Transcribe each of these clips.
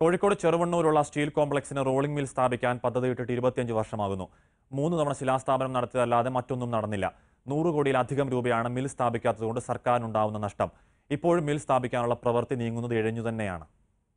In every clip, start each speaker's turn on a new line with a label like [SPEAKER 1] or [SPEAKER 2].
[SPEAKER 1] കോഴിക്കോട് ചെറുവണ്ണൂരുള്ള സ്റ്റീൽ കോംപ്ലക്സിന് rolling mill സ്ഥാപിക്കാൻ പദ്ധതിയിട്ടിട്ട് ഇരുപത്തിയഞ്ച് വർഷമാകുന്നു മൂന്ന് തവണ ശിലാസ്ഥാപനം നടത്തിയതല്ലാതെ മറ്റൊന്നും നടന്നില്ല നൂറ് കോടിയിലധികം രൂപയാണ് മിൽ സ്ഥാപിക്കാത്തതുകൊണ്ട് സർക്കാരിനുണ്ടാവുന്ന നഷ്ടം ഇപ്പോഴും മിൽ സ്ഥാപിക്കാനുള്ള പ്രവൃത്തി നീങ്ങുന്നത് ഇഴഞ്ഞു തന്നെയാണ്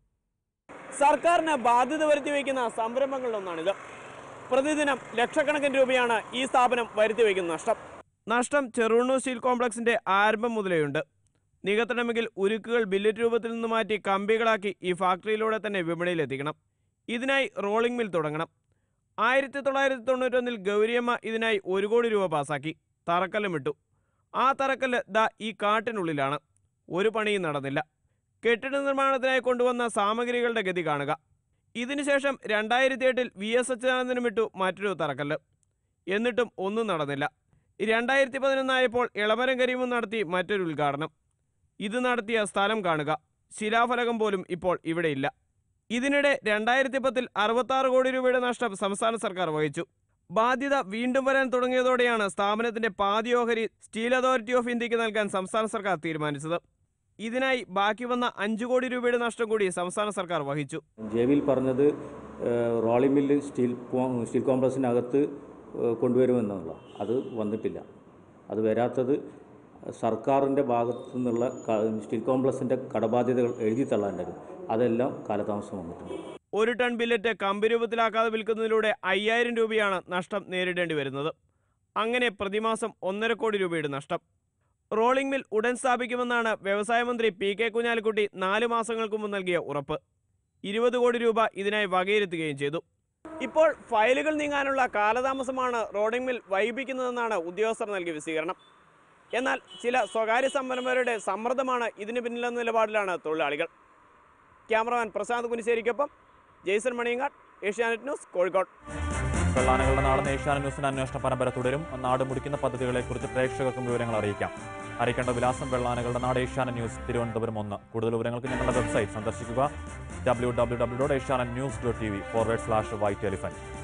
[SPEAKER 2] സർക്കാരിന് ബാധ്യത വരുത്തി വയ്ക്കുന്ന സംരംഭങ്ങളിലൊന്നാണിത് പ്രതിദിനം ലക്ഷക്കണക്കിന് രൂപയാണ് ഈ സ്ഥാപനം വരുത്തി വയ്ക്കുന്ന നഷ്ടം നഷ്ടം ചെറുണ്ണൂർ സ്റ്റീൽ കോംപ്ലക്സിന്റെ ആരംഭം മുതലേയുണ്ട് നികത്തണമെങ്കിൽ ഉരുക്കുകൾ ബില്ലറ്റ് രൂപത്തിൽ നിന്ന് മാറ്റി കമ്പികളാക്കി ഈ ഫാക്ടറിയിലൂടെ തന്നെ വിപണിയിലെത്തിക്കണം ഇതിനായി റോളിംഗ് മിൽ തുടങ്ങണം ആയിരത്തി തൊള്ളായിരത്തി തൊണ്ണൂറ്റൊന്നിൽ ഗൗരിയമ്മ ഇതിനായി ഒരു കോടി രൂപ പാസാക്കി തറക്കല്ലും ഇട്ടു ആ തറക്കല്ല് ദാ ഈ കാട്ടിനുള്ളിലാണ് ഒരു പണിയും നടന്നില്ല കെട്ടിട നിർമ്മാണത്തിനായി കൊണ്ടുവന്ന സാമഗ്രികളുടെ ഗതി കാണുക ഇതിനുശേഷം രണ്ടായിരത്തി എട്ടിൽ വി എസ് അച്യുതാനന്ദനും ഇട്ടു മറ്റൊരു തറക്കല്ല് എന്നിട്ടും ഒന്നും നടന്നില്ല രണ്ടായിരത്തി പതിനൊന്നായപ്പോൾ ഇളമരം കരീമും നടത്തി മറ്റൊരു ഉദ്ഘാടനം ഇത് നടത്തിയ സ്ഥലം കാണുക ശിലാഫലകം പോലും ഇപ്പോൾ ഇവിടെയില്ല ഇതിനിടെ രണ്ടായിരത്തി പത്തിൽ അറുപത്താറ് കോടി രൂപയുടെ നഷ്ടം സംസ്ഥാന സർക്കാർ വഹിച്ചു ബാധ്യത വീണ്ടും വരാൻ തുടങ്ങിയതോടെയാണ് സ്ഥാപനത്തിന്റെ പാതി ഓഹരി സ്റ്റീൽ അതോറിറ്റി ഓഫ് ഇന്ത്യക്ക് നൽകാൻ സംസ്ഥാന സർക്കാർ തീരുമാനിച്ചത് ഇതിനായി ബാക്കി വന്ന അഞ്ചു കോടി രൂപയുടെ നഷ്ടം കൂടി സംസ്ഥാന സർക്കാർ വഹിച്ചു
[SPEAKER 3] ജെവിൽ പറഞ്ഞത് ഏഹ്, rolling mill steel co- steel കോംപ്ലക്സിനകത്ത് ഏഹ്, കൊണ്ടുവരുമെന്നുള്ള അത് വന്നിട്ടില്ല അത് വരാത്തത് സർക്കാരിൻ്റെ ഭാഗത്തു നിന്നുള്ള ക- സ്റ്റീൽ കോംപ്ലക്സിൻ്റെ കടബാധ്യതകൾ എഴുതി തള്ളാണ്ടായിരുന്നു അതെല്ലാം കാലതാമസം വന്നിട്ടുണ്ട്
[SPEAKER 2] ഒരു ടൺ ബില്ലറ്റ് കമ്പി രൂപത്തിലാക്കാതെ വിൽക്കുന്നതിലൂടെ അയ്യായിരം രൂപയാണ് നഷ്ടം നേരിടേണ്ടി വരുന്നത് അങ്ങനെ പ്രതിമാസം ഒന്നര കോടി രൂപയുടെ നഷ്ടം റോളിംഗ് മിൽ ഉടൻ സ്ഥാപിക്കുമെന്നാണ് വ്യവസായ മന്ത്രി പി കെ കുഞ്ഞാലിക്കുട്ടി നാല് മാസങ്ങൾക്ക് മുമ്പ് നൽകിയ ഉറപ്പ് ഇരുപത് കോടി രൂപ ഇതിനായി വകയിരുത്തുകയും ചെയ്തു ഇപ്പോൾ ഫയലുകൾ നീങ്ങാനുള്ള കാലതാമസമാണ് റോളിംഗ് മിൽ വൈകിപ്പിക്കുന്നതെന്നാണ് ഉദ്യോഗസ്ഥർ നൽകിയ വിശദീകരണം എന്നാൽ ചില സ്വകാര്യ സംരംഭകരുടെ സമ്മർദ്ദമാണ് ഇതിന് പിന്നിലെന്ന നിലപാടിലാണ് തൊഴിലാളികൾ ക്യാമറമാൻ പ്രശാന്ത് കുനിശ്ശേരിക്കൊപ്പം ജെയ്സൺ മണിയങ്ങാട് ഏഷ്യാനെറ്റ് ന്യൂസ് കോഴിക്കോട്
[SPEAKER 1] വെള്ളാനകളുടെ നാളെ ഏഷ്യാനെറ്റ് ന്യൂസിന്റെ അന്വേഷണ പരമ്പര തുടരും നാട് മുടിക്കുന്ന പദ്ധതികളെക്കുറിച്ച് പ്രേക്ഷകർക്കും വിവരങ്ങൾ അറിയിക്കാം അറിയിക്കേണ്ട വിലാസം വെള്ളാനകളുടെ നാട് ഏഷ്യാനെറ്റ് ന്യൂസ് തിരുവനന്തപുരം ഒന്ന് കൂടുതൽ വിവരങ്ങൾക്ക് ഞങ്ങളുടെ വെബ്സൈറ്റ് സന്ദർശിക്കുക W W W dot Asianet news dot T V forward slash white elephant